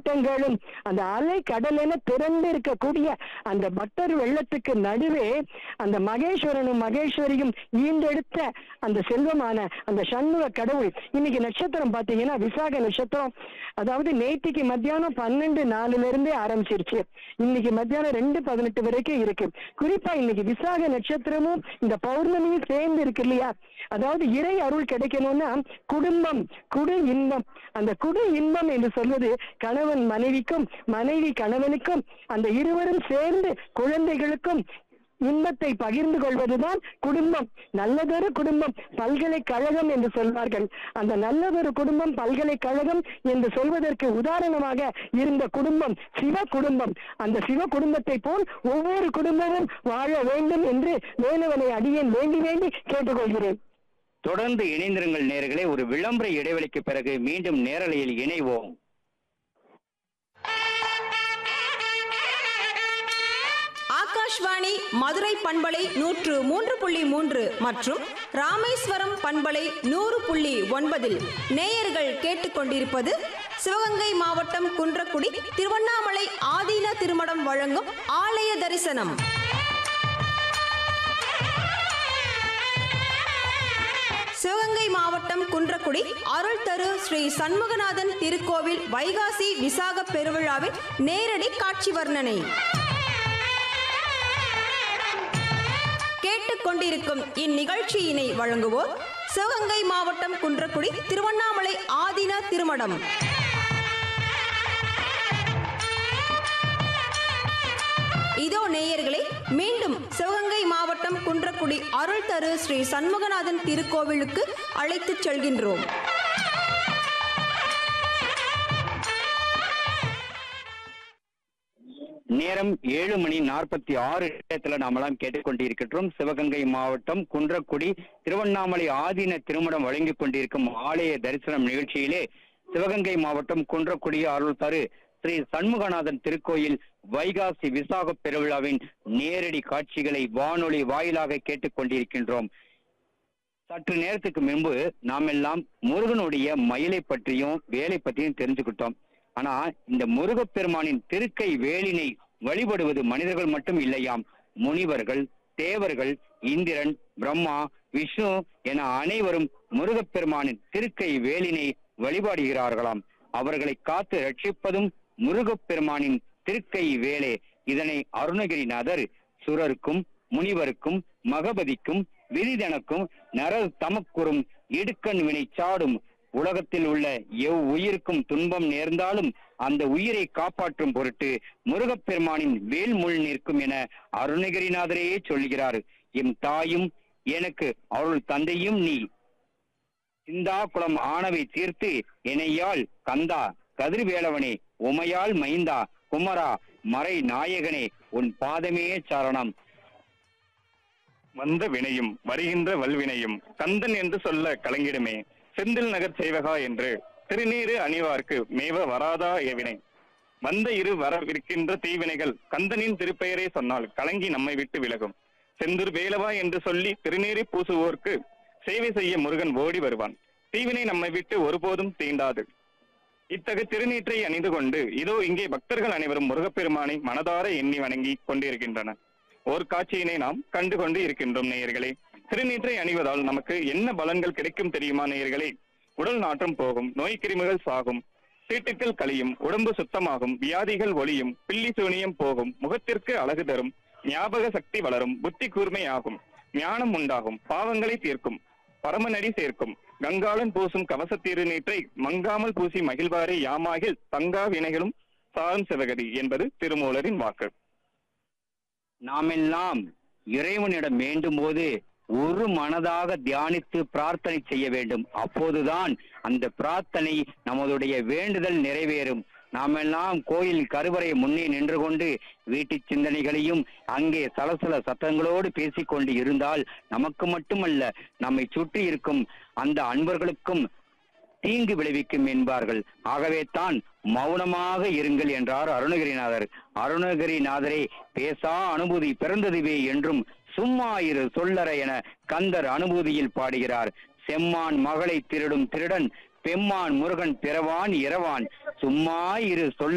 சத்தங்களும் அந்த அலை கடல் என திறந்து இருக்கக்கூடிய அந்த பட்டர் வெள்ளத்துக்கு நடுவே அந்த மகேஸ்வரனும் மகேஸ்வரியும் ஈண்டெடுத்த அந்த செல்வமான அந்த சண்முக கடவுள் இன்னைக்கு நட்சத்திரம் பாத்தீங்கன்னா விசாக நட்சத்திரம் அதாவது நேத்திக்கு மத்தியானம் பன்னெண்டு நாலுல இருந்தே ஆரம்பிச்சிருச்சு இன்னைக்கு மத்தியானம் ரெண்டு பதினெட்டு வரைக்கும் இருக்கு குறிப்பா இன்னைக்கு விசாக நட்சத்திரமும் இந்த பௌர்ணமியும் சேர்ந்து இருக்கு இல்லையா அதாவது இறை அருள் கிடைக்கணும்னா குடும்பம் குடு இன்பம் அந்த குடு இன்பம் என்று சொல்வது கணவன் மனைவிக்கும் மனைவி கணவனுக்கும் அந்த இருவரும் சேர்ந்து குழந்தைகளுக்கும் இன்பத்தை பகிர்ந்து கொள்வதுதான் குடும்பம் நல்லதொரு குடும்பம் பல்கலைக்கழகம் என்று சொல்வார்கள் அந்த நல்லதொரு குடும்பம் பல்கலைக்கழகம் என்று சொல்வதற்கு உதாரணமாக இருந்த குடும்பம் சிவ குடும்பம் அந்த சிவ குடும்பத்தை போல் ஒவ்வொரு குடும்பமும் வாழ வேண்டும் என்று வேலுவனை அடியேன் வேண்டி வேண்டி கேட்டுக்கொள்கிறேன் தொடர்ந்து இணைந்திருங்கள் நேர்களே ஒரு விளம்பர இடைவெளிக்கு பிறகு மீண்டும் நேரலையில் இணைவோம் ஆகாஷ்வாணி மதுரை பண்பலை நூற்று மூன்று புள்ளி மூன்று மற்றும் ராமேஸ்வரம் பண்பலை நூறு புள்ளி ஒன்பதில் நேயர்கள் கேட்டுக்கொண்டிருப்பது சிவகங்கை மாவட்டம் குன்றக்குடி திருவண்ணாமலை ஆதீன திருமடம் வழங்கும் ஆலய தரிசனம் சிவகங்கை மாவட்டம் குன்றக்குடி அருள் தரு ஸ்ரீ சண்முகநாதன் திருக்கோவில் வைகாசி விசாக பெருவிழாவின் நேரடி காட்சி வர்ணனை கேட்டுக்கொண்டிருக்கும் இந்நிகழ்ச்சியினை வழங்குவோர் சிவகங்கை மாவட்டம் குன்றக்குடி திருவண்ணாமலை ஆதீன திருமடம் இதோ நேயர்களே மீண்டும் சிவகங்கை மாவட்டம் குன்றக்குடி அருள் தரு ஸ்ரீ சண்முகநாதன் திருக்கோவிலுக்கு அழைத்துச் செல்கின்றோம் நேரம் ஏழு மணி நாற்பத்தி ஆறு நிமிடத்துல நாமெல்லாம் கேட்டுக்கொண்டிருக்கின்றோம் சிவகங்கை மாவட்டம் குன்றக்குடி திருவண்ணாமலை ஆதீன திருமணம் வழங்கிக் கொண்டிருக்கும் ஆலய தரிசனம் நிகழ்ச்சியிலே சிவகங்கை மாவட்டம் குன்றக்குடி அருள் தரு ஸ்ரீ சண்முகநாதன் திருக்கோயில் வைகாசி விசாக பெருவிழாவின் நேரடி காட்சிகளை வானொலி வாயிலாக கேட்டுக்கொண்டிருக்கின்றோம் சற்று நேரத்துக்கு முன்பு நாம் எல்லாம் முருகனுடைய மயிலை பற்றியும் வேலை பற்றியும் தெரிஞ்சுக்கிட்டோம் ஆனா இந்த முருகப்பெருமானின் திருக்கை வேலினை வழிபடுவது மனிதர்கள் மட்டும் இல்லையாம் முனிவர்கள் தேவர்கள் இந்திரன் பிரம்மா விஷ்ணு என அனைவரும் முருகப்பெருமானின் திருக்கை வேலினை வழிபாடுகிறார்களாம் அவர்களை காத்து ரட்சிப்பதும் முருகப்பெருமானின் திருக்கை வேலே இதனை அருணகிரிநாதர் சுரருக்கும் முனிவருக்கும் மகபதிக்கும் விரிதனுக்கும் நர தமக்குறும் இடுக்கண் வினை சாடும் உலகத்தில் உள்ள எவ் உயிருக்கும் துன்பம் நேர்ந்தாலும் அந்த உயிரை காப்பாற்றும் பொருட்டு முருகப்பெருமானின் வேல் முள் நிற்கும் என அருணகிரிநாதரையே சொல்கிறார் எம் தாயும் எனக்கு அருள் தந்தையும் நீ சிந்தா குளம் ஆனவை தீர்த்து இணையால் கந்தா கதிர்வேலவனே உமையால் மைந்தா குமரா மறை நாயகனே உன் பாதமே சரணம் வந்த வினையும் வருகின்ற வல்வினையும் கந்தன் என்று சொல்ல கலங்கிடுமே செந்தில் நகர் செய்வகா என்று திருநீறு அணிவார்க்கு மேவ வராதா எவினை வந்த இரு வரவிருக்கின்ற தீவினைகள் கந்தனின் திருப்பெயரை சொன்னால் கலங்கி நம்மை விட்டு விலகும் செந்தூர் வேலவா என்று சொல்லி திருநீரை பூசுவோர்க்கு சேவை செய்ய முருகன் ஓடி வருவான் தீவினை நம்மை விட்டு ஒருபோதும் தீண்டாது இத்தகு திருநீற்றை அணிந்து கொண்டு இதோ இங்கே பக்தர்கள் அனைவரும் முருகப்பெருமானை மனதார எண்ணி வணங்கி கொண்டிருக்கின்றனர் ஓர் காட்சியினை நாம் கண்டு கொண்டு இருக்கின்றோம் நேயர்களே திருநீற்றை அணிவதால் நமக்கு என்ன பலன்கள் கிடைக்கும் தெரியுமா நேயர்களே உடல் நாற்றம் போகும் நோய் கிருமிகள் சாகும் சீட்டுக்கள் கழியும் உடம்பு சுத்தமாகும் வியாதிகள் ஒளியும் பில்லி சூனியம் போகும் முகத்திற்கு அழகு தரும் ஞாபக சக்தி வளரும் புத்தி கூர்மையாகும் ஞானம் உண்டாகும் பாவங்களை தீர்க்கும் பரமநடி சேர்க்கும் கங்காளன் பூசும் கவச திருநீற்றை மங்காமல் பூசி மகிழ்வாரே யாமாகில் தங்கா வினைகளும் சாரும் சிவகதி என்பது திருமூலரின் வாக்கு நாமெல்லாம் இறைவனிடம் வேண்டும் போது ஒரு மனதாக தியானித்து பிரார்த்தனை செய்ய வேண்டும் அப்போதுதான் அந்த பிரார்த்தனை நமதுடைய வேண்டுதல் நிறைவேறும் நாமெல்லாம் கோயில் கருவறை முன்னே நின்று கொண்டு வீட்டு சிந்தனைகளையும் அங்கே சலசல சத்தங்களோடு பேசிக்கொண்டு இருந்தால் நமக்கு மட்டுமல்ல நம்மை சுற்றி இருக்கும் அந்த அன்பர்களுக்கும் தீங்கு விளைவிக்கும் என்பார்கள் ஆகவே தான் மௌனமாக இருங்கள் என்றார் அருணகிரிநாதர் அருணகிரிநாதரே பேசா அனுபூதி பிறந்ததுவே என்றும் சும்மா இரு சொல்லற என கந்தர் அனுபூதியில் பாடுகிறார் செம்மான் மகளை திருடும் திருடன் பெம்மான் முருகன் பிறவான் இரவான் சும்மா இரு சொல்ல